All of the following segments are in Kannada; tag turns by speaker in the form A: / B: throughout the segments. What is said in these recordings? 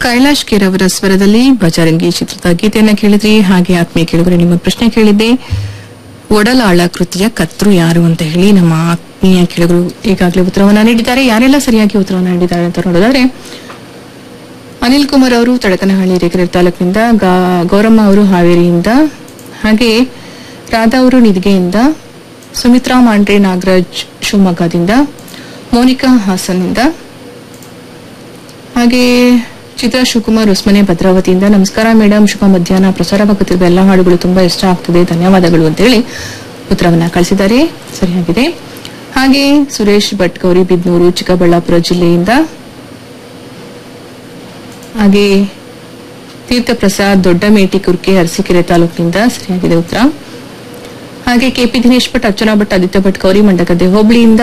A: ಕೈಲಾಶ್ ಕೇರ್ ಅವರ ಸ್ವರದಲ್ಲಿ ಬಜರಂಗಿ ಚಿತ್ರದ ಗೀತೆಯನ್ನ ಕೇಳಿದ್ರಿ ಹಾಗೆ ಆತ್ಮೀಯ ಕೇಳಿದ್ರೆ ನಿಮ್ಮ ಪ್ರಶ್ನೆ ಕೇಳಿದ್ದೆ ಒಡಲಾಳ ಕೃತಿಯ ಕರ್ತೃ ಯಾರು ಅಂತ ಹೇಳಿ ನಮ್ಮ ಆತ್ಮೀಯ ಕೇಳಿದ್ರು ಈಗಾಗಲೇ ಉತ್ತರವನ್ನ ನೀಡಿದ್ದಾರೆ ಯಾರೆಲ್ಲ ಸರಿಯಾಗಿ ಉತ್ತರವನ್ನ ನೀಡಿದ್ದಾರೆ ಅಂತ ನೋಡೋದಾದ್ರೆ ಅನಿಲ್ ಕುಮಾರ್ ಅವರು ತಡಕನಹಳ್ಳಿ ರೇಖರೆ ತಾಲೂಕಿನಿಂದ ಗಾ- ಗೌರಮ್ಮ ಅವರು ಹಾವೇರಿಯಿಂದ ಹಾಗೆ ರಾಧಾ ಅವರು ನಿದ್ಗೆಯಿಂದ ಸುಮಿತ್ರಾ ಮಾಂಡ್ರೆ ನಾಗರಾಜ್ ಶಿವಮೊಗ್ಗದಿಂದ ಮೋನಿಕಾ ಹಾಸನ್ನಿಂದ ಹಾಗೆ ಚಿತ್ರಾ ಶಿವಕುಮಾರ್ ಉಸ್ಮನೆ ಭದ್ರಾವತಿಯಿಂದ ನಮಸ್ಕಾರ ಮೇಡಮ್ ಶುಭ ಮಧ್ಯಾಹ್ನ ಪ್ರಸಾರವಾಗುತ್ತಿರುವ ಎಲ್ಲ ಹಾಡುಗಳು ತುಂಬಾ ಇಷ್ಟ ಆಗ್ತದೆ ಧನ್ಯವಾದಗಳು ಅಂತ ಹೇಳಿ ಉತ್ತರವನ್ನ ಕಳಿಸಿದ್ದಾರೆ ಸರಿಯಾಗಿದೆ ಹಾಗೆ ಸುರೇಶ್ ಭಟ್ ಗೌರಿ ಬಿದ್ನೂರು ಚಿಕ್ಕಬಳ್ಳಾಪುರ ಜಿಲ್ಲೆಯಿಂದ ಹಾಗೆ ತೀರ್ಥಪ್ರಸಾದ್ ದೊಡ್ಡಮೇಟಿ ಕುರ್ಕೆ ಅರಸೀಕೆರೆ ತಾಲೂಕಿನಿಂದ ಸರಿಯಾಗಿದೆ ಉತ್ತರ ಹಾಗೆ ಕೆಪಿ ದಿನೇಶ್ ಭಟ್ ಅರ್ಚನಾ ಭಟ್ ಆದಿತ್ಯ ಭಟ್ ಗೌರಿ ಮಂಡಗದ್ದೆ ಹೋಬಳಿಯಿಂದ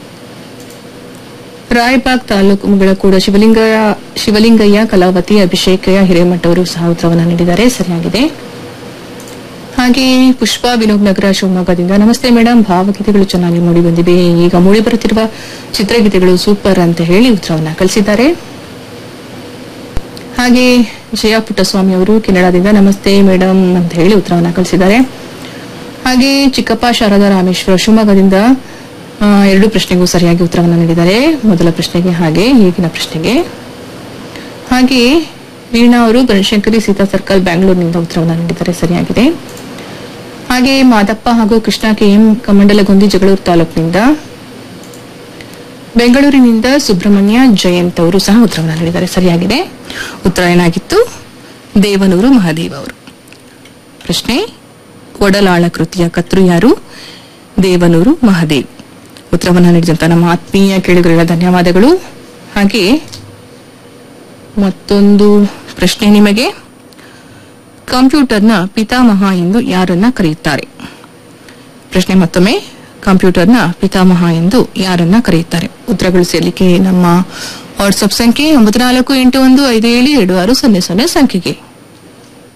A: ರಾಯಬಾಗ್ ತಾಲೂಕು ಮುಗಳಕೋಡ ಶಿವಲಿಂಗಯ್ಯ ಶಿವಲಿಂಗಯ್ಯ ಕಲಾವತಿ ಅಭಿಷೇಕಯ್ಯ ಹಿರೇಮಠ ಅವರು ಸಹ ಉತ್ತರವನ್ನು ನೀಡಿದ್ದಾರೆ ಸರಿಯಾಗಿದೆ ಹಾಗೆ ಪುಷ್ಪ ವಿನೋದ್ ನಗರ ಶಿವಮೊಗ್ಗದಿಂದ ನಮಸ್ತೆ ಮೇಡಮ್ ಭಾವಗೀತೆಗಳು ಚೆನ್ನಾಗಿ ಮೂಡಿ ಬಂದಿವೆ ಈಗ ಮೂಡಿ ಬರುತ್ತಿರುವ ಚಿತ್ರಗೀತೆಗಳು ಸೂಪರ್ ಅಂತ ಹೇಳಿ ಉತ್ತರವನ್ನ ಕಳಿಸಿದ್ದಾರೆ ಹಾಗೆ ಜಯ ಪುಟ್ಟಸ್ವಾಮಿ ಅವರು ಕೆನಡಾದಿಂದ ನಮಸ್ತೆ ಮೇಡಮ್ ಅಂತ ಹೇಳಿ ಉತ್ತರವನ್ನ ಕಳಿಸಿದ್ದಾರೆ ಹಾಗೆ ಚಿಕ್ಕಪ್ಪ ಶಾರದಾ ರಾಮೇಶ್ವರ ಶಿವಮೊಗ್ಗದಿಂದ ಆ, ಎರಡು ಪ್ರಶ್ನೆಗೂ ಸರಿಯಾಗಿ ಉತ್ತರವನ್ನು ನೀಡಿದ್ದಾರೆ ಮೊದಲ ಪ್ರಶ್ನೆಗೆ ಹಾಗೆ ಈಗಿನ ಪ್ರಶ್ನೆಗೆ ಹಾಗೆ ವೀಣಾ ಅವರು ಬನಶಂಕರಿ ಸೀತಾ ಸರ್ಕಲ್ ಬ್ಯಾಂಗ್ಳೂರಿನಿಂದ ಉತ್ತರವನ್ನು ನೀಡಿದ್ದಾರೆ ಸರಿಯಾಗಿದೆ ಹಾಗೆ ಮಾದಪ್ಪ ಹಾಗೂ ಕೃಷ್ಣ ಕೆಎಂ ಕಮಂಡಲಗೊಂದಿ ಜಗಳೂರು ತಾಲೂಕಿನಿಂದ ಬೆಂಗಳೂರಿನಿಂದ ಸುಬ್ರಹ್ಮಣ್ಯ ಜಯಂತ್ ಅವರು ಸಹ ಉತ್ತರವನ್ನು ನೀಡಿದ್ದಾರೆ ಸರಿಯಾಗಿದೆ ಉತ್ತರ ಏನಾಗಿತ್ತು ದೇವನೂರು ಮಹಾದೇವ್ ಅವರು ಪ್ರಶ್ನೆ ಒಡಲಾಳ ಕೃತಿಯ ಕರ್ತೃ ಯಾರು ದೇವನೂರು ಮಹಾದೇವ್ ಉತ್ತರವನ್ನು ನೀಡಿದಂತ ನಮ್ಮ ಆತ್ಮೀಯ ಕೇಳುಗರ ಧನ್ಯವಾದಗಳು ಹಾಗೆ ಮತ್ತೊಂದು ಪ್ರಶ್ನೆ ನಿಮಗೆ ಕಂಪ್ಯೂಟರ್ನ ಪಿತಾಮಹ ಎಂದು ಯಾರನ್ನ ಕರೆಯುತ್ತಾರೆ ಪ್ರಶ್ನೆ ಮತ್ತೊಮ್ಮೆ ಕಂಪ್ಯೂಟರ್ನ ಪಿತಾಮಹ ಎಂದು ಯಾರನ್ನ ಕರೆಯುತ್ತಾರೆ ಉತ್ತರಗಳು ಸೇರ್ಲಿಕ್ಕೆ ನಮ್ಮ ವಾಟ್ಸ್ಆಪ್ ಸಂಖ್ಯೆ ಒಂಬತ್ತು ನಾಲ್ಕು ಎಂಟು ಒಂದು ಐದು ಏಳು ಎರಡು ಆರು ಸೊನ್ನೆ ಸೊನ್ನೆ ಸಂಖ್ಯೆಗೆ